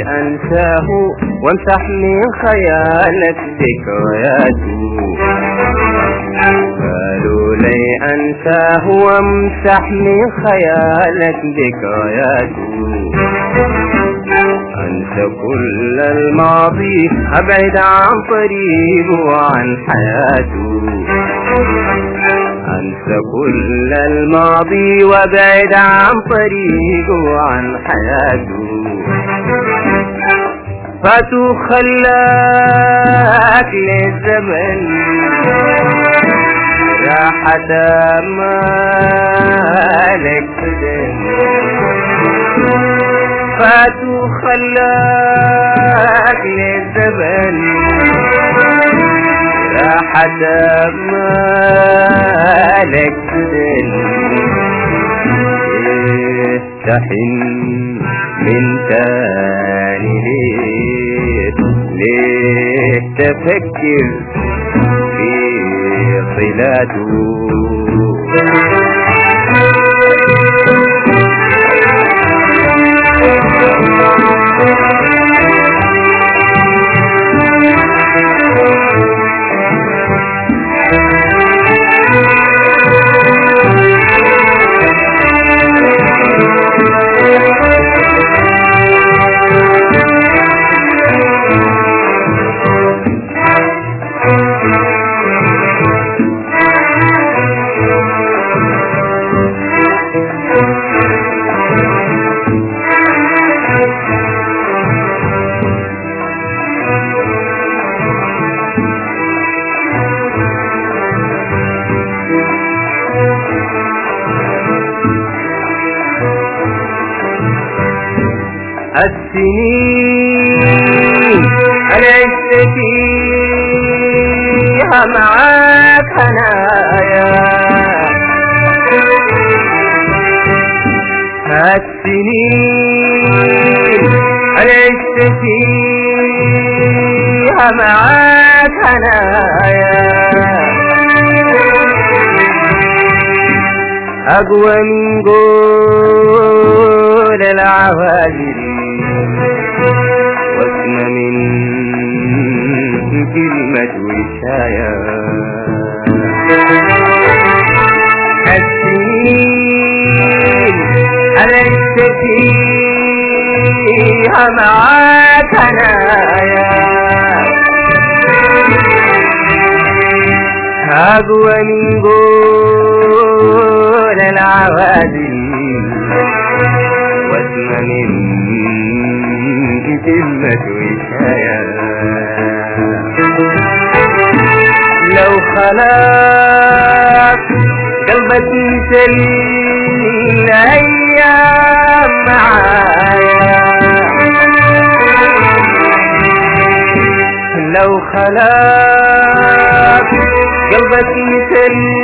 أنساه وامسح من خيالك ذكرياته قالوا لي أنساه وامسح من خيالك ذكرياته أنسى كل الماضي أبعد عن طريقه وعن حياته أنسى كل الماضي وابعد عن طريقه وعن حياته فاتوا خلاك للزمن راحة مالك بدن فاتوا خلاك للزمن راحة مالك بدن تحن من تاني ليه ليه تفكر في صلاته السنين أنا عشت فيها معاك هنايا السنين أنا عشت فيها معاك هنايا أقوى من قول العوالي واسم من كلمة وشاية السنين أنا فيها معاك هنايا أقوى من قول العوادل واسم من كلمة وشايا لو خلاص قلبك يسلي الأيام معايا لو خلاص قلبك يسلي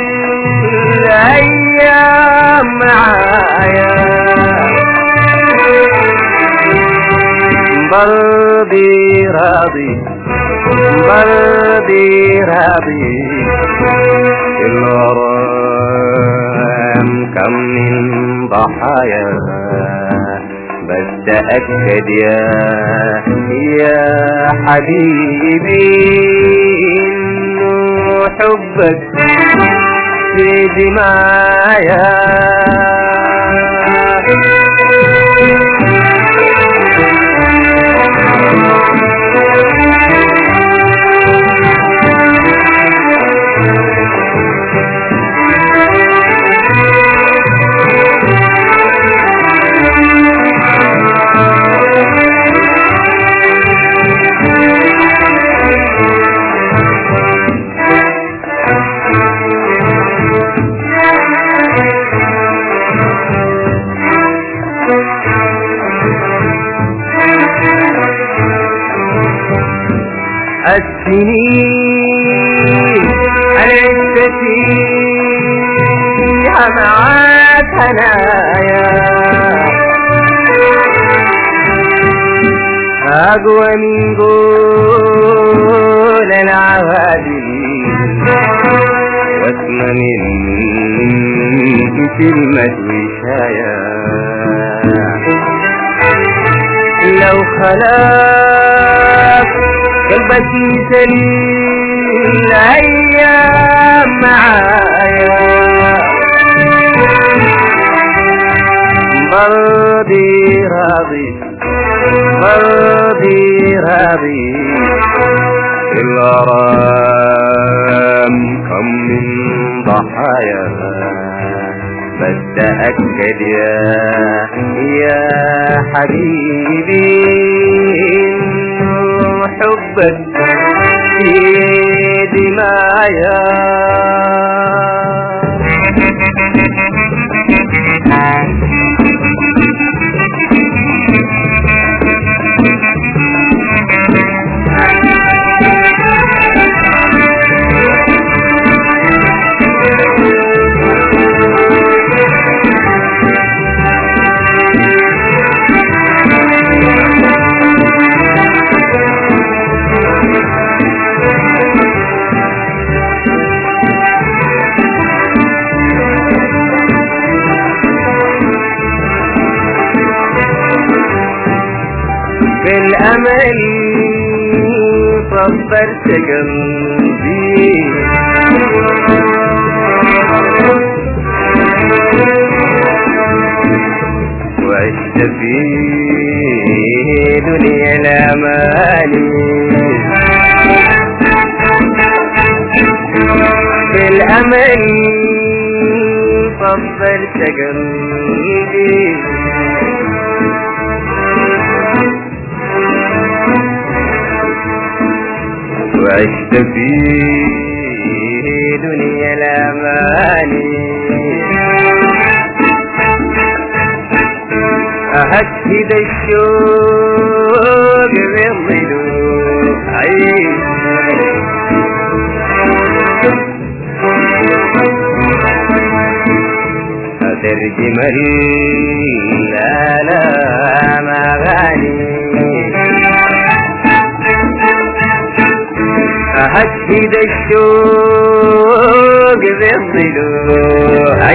الأيام معايا برضي راضي برضي راضي الغرام كم من ضحايا بس تأكد يا يا حبيبي إنه حبك في دمايا السنين عشت فيها معاك هنايا أقوى من قول العوادل واسم من كلمة وشايا لو خلاص قلبك سليم الأيام معايا مرضي راضي مرضي راضي الغرام كم من ضحايا بس تأكد يا يا حبيبي إنه حبك في دمايا بالأمل صبرت قلبي وعشت في دنيا الأماني بالأمل صبرت قلبي وعشت في دنيا الأماني أهكد الشوق بالضلوع أترجم الآلام أغاني أهدد الشوق بالضلوع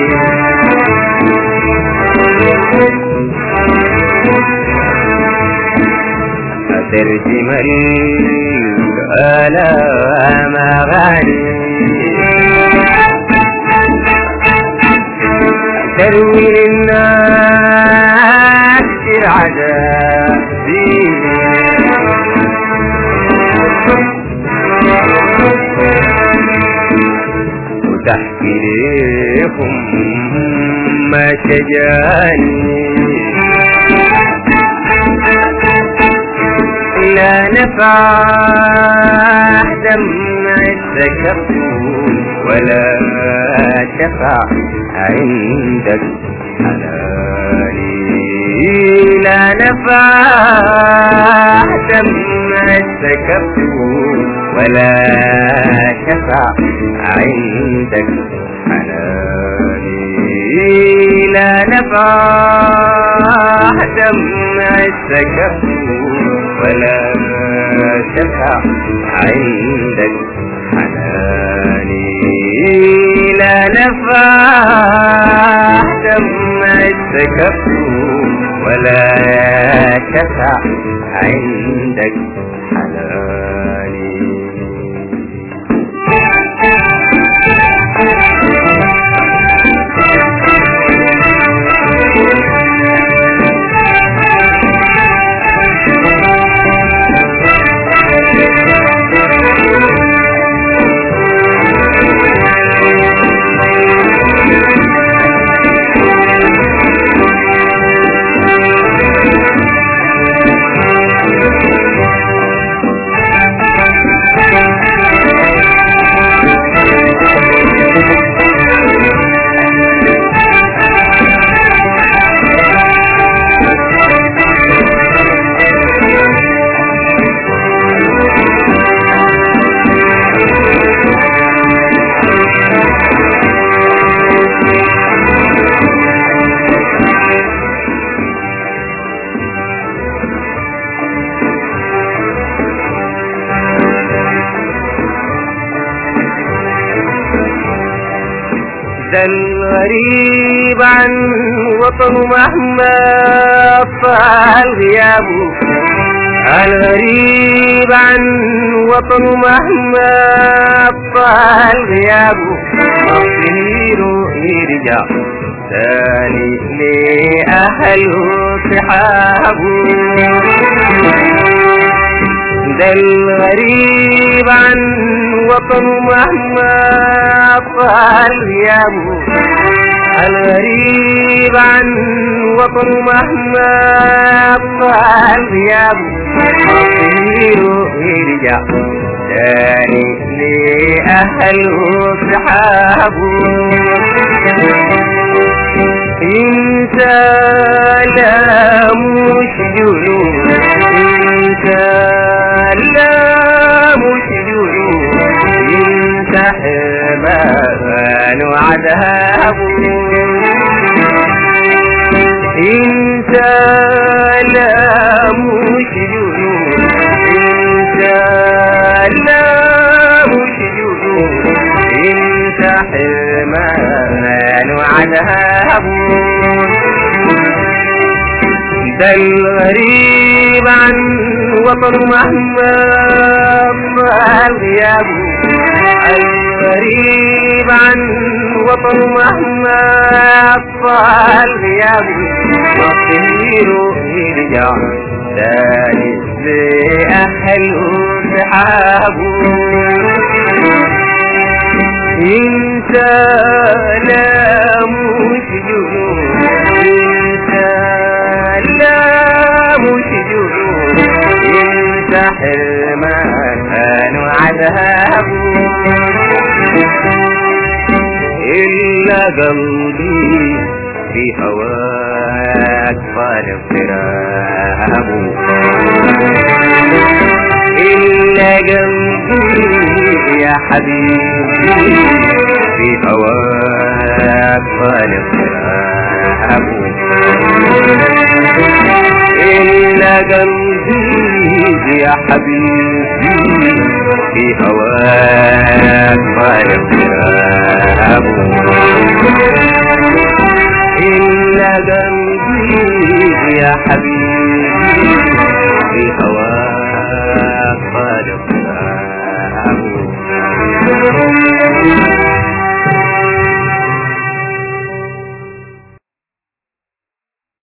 أترجم الآلام أغاني تروي للناس العذاب وتحكي ليهم ما شجاني لا نفع دمع التكفل ولا شفع عندك حناني لا نفع دمع التكفل ولا شفع عندك حناني لا نفع دمع التكفل ولا شفع عندك حناني لا نفع دمع التكفل ولا شفع عندك حناني ذا الغريب عن وطنه مهما طال غيابه الغريب عن وطنه مهما طال غيابه مصيره يرجع ثاني لأهله صحابه ده الغريب عن وطنه مهما طال غيابه الغريب عن وطنه مهما طال غيابه مصيره يرجع تاني لأهله صحابه انت لا مش جنون انت لا مش جنون انت حرمان وعذاب انت لا مش جنون انت لا مش جنون انت حرمان وعذاب ده الغريب عن وطنه مهما طال غيابه الغريب عن وطنه مهما طال غيابه مصيره يرجع تاني لأهله صحابه انت لا مش جنون انت لا مش جنون انت حرمان وعذاب إلا قلبي في هواك طال اضطرابه إلا قلبي يا حبيبي في هواك طال اضطرابه إلا قلبي يا حبيبي في هواك طال اضطرابه إلا قلبي يا حبيبي في هواك طال اضطرابه